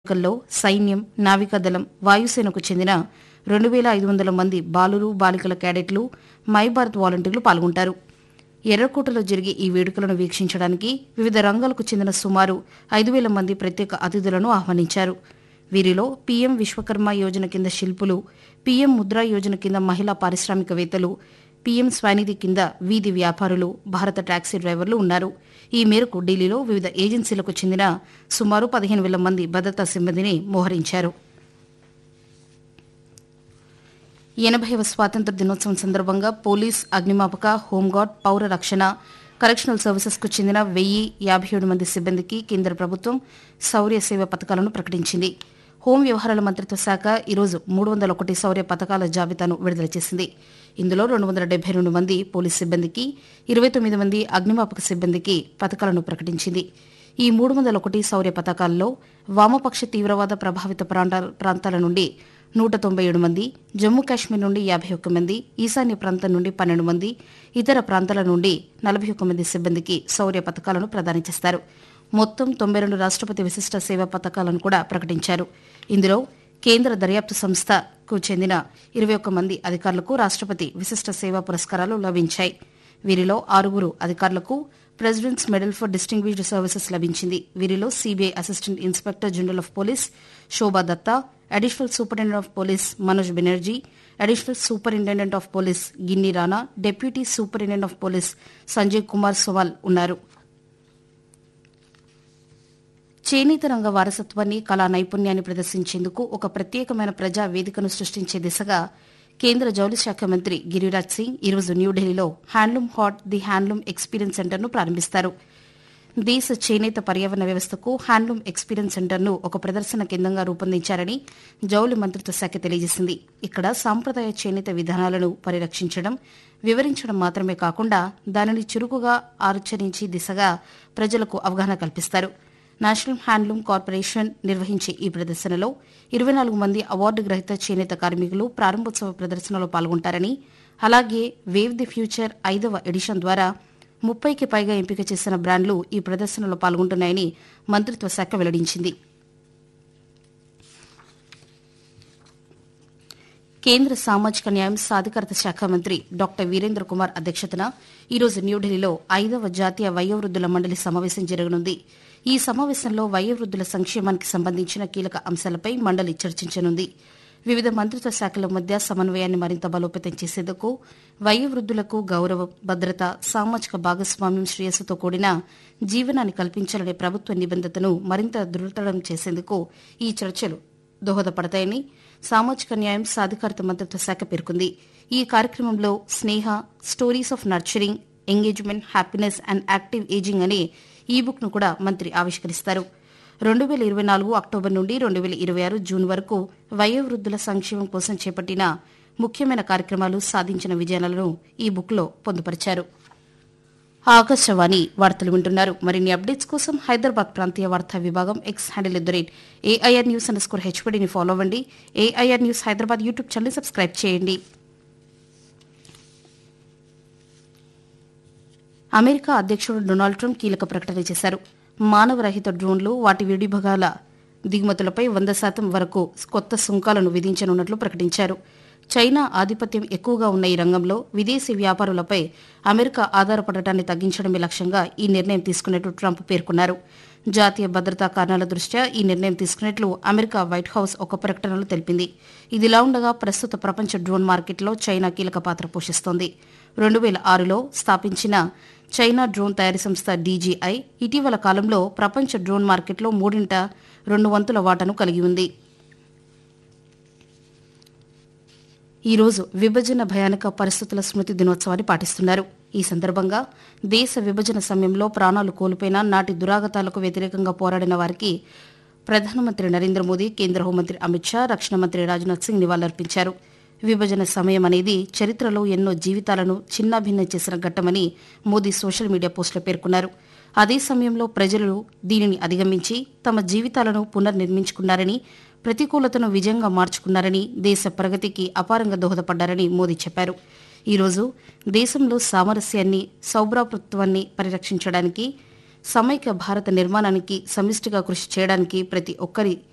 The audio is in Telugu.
ఎన్నికల్లో సైన్యం నావికాదళం వాయుసేనకు చెందిన రెండు వేల ఐదు వందల మంది బాలురు బాలికల క్యాడెట్లు మై భారత్ వాలంటీర్లు పాల్గొంటారు ఎర్రకోటలో జరిగే ఈ వేడుకలను వీక్షించడానికి వివిధ రంగాలకు చెందిన సుమారు ఐదు వేల మంది ప్రత్యేక అతిథులను ఆహ్వానించారు వీరిలో పీఎం విశ్వకర్మ యోజన కింద శిల్పులు పీఎం ముద్రా యోజన కింద మహిళా పారిశ్రామికవేత్తలు పీఎం స్వనిధి కింద వీధి వ్యాపారులు భారత టాక్సీ డ్రైవర్లు ఉన్నారు ఈ మేరకు ఢిల్లీలో వివిధ ఏజెన్సీలకు చెందిన సుమారు పదిహేను వేల మంది భద్రతా సిబ్బందిని మోహరించారు ఎనభైవ స్వాతంత్ర దినోత్సవం సందర్భంగా పోలీస్ అగ్నిమాపక హోంగార్డ్ పౌర రక్షణ కరెక్షనల్ సర్వీసెస్కు చెందిన వెయ్యి యాభై ఏడు మంది సిబ్బందికి కేంద్ర ప్రభుత్వం శౌర్య సేవ పథకాలను ప్రకటించింది హోం వ్యవహారాల మంత్రిత్వ శాఖ ఈరోజు మూడు వందల ఒకటి శౌర్య పథకాల జాబితాను విడుదల చేసింది ఇందులో రెండు వందల డెబ్బై రెండు మంది పోలీస్ సిబ్బందికి ఇరవై తొమ్మిది మంది అగ్నిమాపక సిబ్బందికి పథకాలను ప్రకటించింది ఈ మూడు వందల ఒకటి శౌర్య పథకాల్లో వామపక్ష తీవ్రవాద ప్రభావిత ప్రాంతాల ప్రాంతాల నుండి నూట తొంభై ఏడు మంది జమ్మూ కాశ్మీర్ నుండి యాభై ఒక్క మంది ఈశాన్య ప్రాంతం నుండి పన్నెండు మంది ఇతర ప్రాంతాల నుండి నలభై ఒక్క మంది సిబ్బందికి శౌర్య పథకాలను ప్రదానం చేస్తారు మొత్తం తొంభై రెండు రాష్ట్రపతి విశిష్ట సేవా పథకాలను కూడా ప్రకటించారు ఇందులో కేంద్ర దర్యాప్తు సంస్థకు చెందిన ఇరవై ఒక్క మంది అధికారులకు రాష్ట్రపతి విశిష్ట సేవా పురస్కారాలు లభించాయి వీరిలో ఆరుగురు అధికారులకు president's medal for distinguished services లభించింది వీరిలో CBI assistant inspector general of police Shobha Datta additional superintendent of police Manoj Banerjee additional superintendent of police Ginni Rana deputy superintendent of police Sanjay Kumar Sowal ఉన్నారు చేనేత రంగ వారసత్వాన్ని కళా నైపుణ్యాన్ని ప్రదర్శించేందుకు ఒక ప్రత్యేకమైన ప్రజా వేదికను సృష్టించే దిశగా కేంద్ర జౌళి శాఖ మంత్రి గిరిరాజ్ సింగ్ ఈరోజు న్యూఢిల్లీలో handloom haat the handloom experience సెంటర్ను ప్రారంభిస్తారు దేశ చేనేత పర్యావరణ వ్యవస్థకు హ్యాండ్లూమ్ ఎక్స్పీరియన్స్ సెంటర్ను ఒక ప్రదర్శన కేంద్రంగా రూపొందించారని జౌళి మంత్రిత్వ శాఖ తెలియజేసింది ఇక్కడ సాంప్రదాయ చేనేత విధానాలను పరిరక్షించడం వివరించడం మాత్రమే కాకుండా దానిని చురుకుగా ఆచరించి దిశగా ప్రజలకు అవగాహన కల్పిస్తారు నేషనల్ హ్యాండ్లూమ్ కార్పొరేషన్ నిర్వహించే ఈ ప్రదర్శనలో ఇరవై నాలుగు మంది అవార్డు గ్రహీత చేనేత కార్మికులు ప్రారంభోత్సవ ప్రదర్శనలో పాల్గొంటారని అలాగే వేవ్ ది ఫ్యూచర్ ఐదవ ఎడిషన్ ద్వారా ముప్పైకి పైగా ఎంపిక చేసిన బ్రాండ్లు ఈ ప్రదర్శనలో పాల్గొంటున్నాయని మంత్రిత్వ శాఖ వెల్లడించింది కేంద్ర సామాజిక న్యాయం సాధికారత శాఖ మంత్రి డాక్టర్ వీరేంద్ర కుమార్ అధ్యక్షతన ఈరోజు న్యూఢిల్లీలో ఐదవ జాతీయ వయోవృద్ధుల మండలి సమావేశం జరగనుంది ఈ సమావేశంలో వయోవృద్ధుల సంక్షేమానికి సంబంధించిన కీలక అంశాలపై మండలి చర్చించనుంది వివిధ మంత్రిత్వ శాఖల మధ్య సమన్వయాన్ని మరింత బలోపేతం చేసేందుకు వయోవృద్ధులకు గౌరవం భద్రత సామాజిక భాగస్వామ్యం శ్రేయస్సుతో కూడిన జీవనాన్ని కల్పించాలనే ప్రభుత్వ నిబంధతను మరింత దృఢతరం చేసేందుకు ఈ చర్చలు దోహదపడతాయని సామాజిక న్యాయం సాధికారత మంత్రిత్వ శాఖ పేర్కొంది ఈ కార్యక్రమంలో Sneha stories of nurturing engagement happiness and active ageing అనే ఈ బుక్ ను కూడా మంత్రి ఆవిష్కరిస్తారు రెండు వేల ఇరవై నాలుగు అక్టోబర్ నుండి రెండు వేల ఇరవై ఆరు జూన్ వరకు వయోవృద్ధుల సంక్షేమం కోసం చేపట్టిన ముఖ్యమైన కార్యక్రమాలు సాధించిన విజయాలను ఈ బుక్లో పొందుపరిచారు ఆకాశవాణి వార్తలు వింటున్నారు మరిన్ని అప్డేట్స్ కోసం హైదరాబాద్ ప్రాంతీయ వార్తా విభాగం X handle at the rate AIR news underscore స్కోర్ హెచ్పీడీని ఫాలో అవ్వండి AIR news Hyderabad YouTube channel subscribe చేయండి అమెరికా అధ్యక్షుడు డొనాల్డ్ ట్రంప్ కీలక ప్రకటన చేశారు మానవరహిత డ్రోన్లు వాటి విడిభాగాల దిగుమతులపై వంద శాతం వరకు కొత్త సుంకాలను విధించనున్నట్లు ప్రకటించారు చైనా ఆధిపత్యం ఎక్కువగా ఉన్న ఈ రంగంలో విదేశీ వ్యాపారులపై అమెరికా ఆధారపడటాన్ని తగ్గించడమే లక్ష్యంగా ఈ నిర్ణయం తీసుకున్నట్లు ట్రంప్ పేర్కొన్నారు జాతీయ భద్రతా కారణాల దృష్ట్యా ఈ నిర్ణయం తీసుకున్నట్లు అమెరికా వైట్ హౌస్ ఒక ప్రకటనలో తెలిపింది ఇదిలా ఉండగా ప్రస్తుత ప్రపంచ డ్రోన్ మార్కెట్లో చైనా కీలక పాత్ర పోషిస్తోంది రెండు వేల ఆరులో స్థాపించిన చైనా డ్రోన్ తయారీ సంస్థ డీజీఐ ఇటీవల కాలంలో ప్రపంచ డ్రోన్ మార్కెట్లో మూడింట రెండు వంతుల వాటాను కలిగి ఉంది ఈ రోజు విభజన భయానక పరిస్థితుల స్మృతి దినోత్సవాన్ని పాటిస్తున్నారు ఈ సందర్భంగా దేశ విభజన సమయంలో ప్రాణాలు కోల్పోయిన నాటి దురాగతాలకు వ్యతిరేకంగా పోరాడిన వారికి ప్రధానమంత్రి నరేంద్ర మోదీ కేంద్ర హోంమంత్రి అమిత్ షా రక్షణ మంత్రి రాజ్నాథ్ సింగ్ నివాళులర్పించారు విభజన సమయం అనేది చరిత్రలో ఎన్నో జీవితాలను చిన్నాభిన్నం చేసిన ఘట్టమని మోదీ సోషల్ మీడియా పోస్టులో పేర్కొన్నారు అదే సమయంలో ప్రజలు దీనిని అధిగమించి తమ జీవితాలను పునర్నిర్మించుకున్నారని ప్రతికూలతను విజయంగా మార్చుకున్నారని దేశ ప్రగతికి అపారంగా దోహదపడ్డారని మోదీ చెప్పారు ఈరోజు దేశంలో సామరస్యాన్ని సౌభ్రాతృత్వాన్ని పరిరక్షించడానికి సమైక్య భారత నిర్మాణానికి సమిష్టిగా కృషి చేయడానికి ప్రతి ఒక్కరి